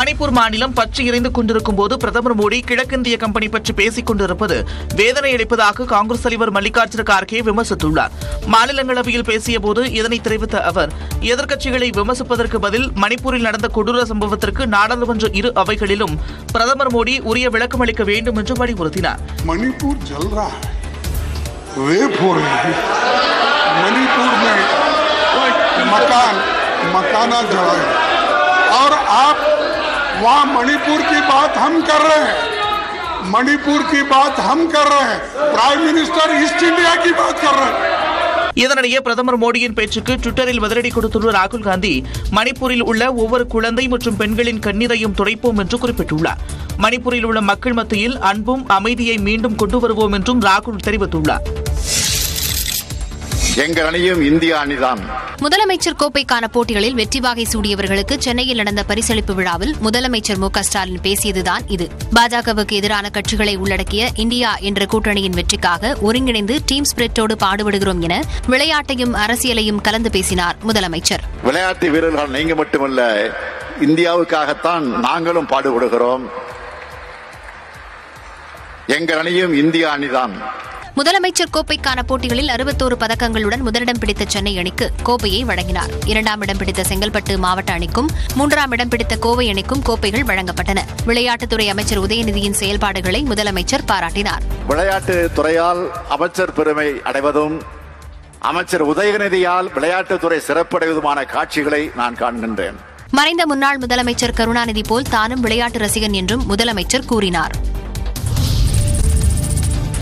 மணிப்பூர் மாநிலம் பற்றி எரிந்து கொண்டிருக்கும் போது பிரதமர் மோடி கிழக்கிந்திய கம்பெனி பற்றி பேசிக் கொண்டிருப்பது வேதனை அளிப்பதாக காங்கிரஸ் தலைவர் மல்லிகார்ஜுன கார்கே விமர்சித்துள்ளார் மாநிலங்களவையில் பேசியபோது இதனை தெரிவித்த அவர் எதிர்க்கட்சிகளை விமர்சிப்பதற்கு பதில் மணிப்பூரில் நடந்த கொடூர சம்பவத்திற்கு நாடாளுமன்ற இரு அவைகளிலும் பிரதமர் மோடி உரிய விளக்கம் அளிக்க வேண்டும் என்று வலியுறுத்தினார் मणिपुर जल रहा है रेप हो रहे हैं मणिपुर में मकान मकाना जला है और आप वहां मणिपुर की बात हम कर रहे हैं मणिपुर की बात हम कर रहे हैं प्राइम मिनिस्टर ईस्ट इंडिया की बात कर रहे हैं இதனிடையே பிரதமர் மோடியின் பேச்சுக்கு ட்விட்டரில் பதிலடி கொடுத்துள்ள ராகுல் காந்தி மணிப்பூரில் உள்ள ஒவ்வொரு குழந்தை மற்றும் பெண்களின் கண்ணீரையும் துடைப்போம் என்று குறிப்பிட்டுள்ளார் மணிப்பூரில் உள்ள மக்கள் மத்தியில் அன்பும் அமைதியை மீண்டும் கொண்டு வருவோம் என்றும் ராகுல் தெரிவித்துள்ளார் எங்கள் அணியும் இந்திய அணிதான் முதலமைச்சர் கோப்பைக்கான போட்டிகளில் வெற்றி வாகை சூடியவர்களுக்கு சென்னையில் நடந்த பரிசளிப்பு விழாவில் முதலமைச்சர் மு க ஸ்டாலின் பேசியதுதான் இது பாஜகவுக்கு எதிரான கட்சிகளை உள்ளடக்கிய இந்தியா என்ற கூட்டணியின் வெற்றிக்காக ஒருங்கிணைந்து டீம் ஸ்பிரிட்டோடு பாடுபடுகிறோம் என விளையாட்டையும் அரசியலையும் கலந்து பேசினார் முதலமைச்சர் விளையாட்டு வீரர்கள் நீங்க மட்டுமல்ல இந்தியாவுக்காகத்தான் நாங்களும் பாடுபடுகிறோம் எங்கள் அணியும் இந்திய அணிதான் முதலமைச்சர் கோப்பைக்கான போட்டிகளில் அறுபத்தோரு பதக்கங்களுடன் முதலிடம் பிடித்த சென்னை அணிக்கு கோப்பையை வழங்கினார் இரண்டாம் இடம் பிடித்த செங்கல்பட்டு மாவட்ட அணிக்கும் மூன்றாம் இடம் பிடித்த கோவை அணிக்கும் கோப்பைகள் வழங்கப்பட்டன விளையாட்டுத்துறை அமைச்சர் உதயநிதியின் செயல்பாடுகளை முதலமைச்சர் பாராட்டினார் விளையாட்டு துறையால் அமைச்சர் பெருமை அடைவதும் அமைச்சர் உதயநிதியால் விளையாட்டுத்துறை சிறப்படைவதுமான காட்சிகளை நான் காண்கின்றேன் மறைந்த முன்னாள் முதலமைச்சர் கருணாநிதி போல் தானும் விளையாட்டு ரசிகன் என்றும் முதலமைச்சர் கூறினார்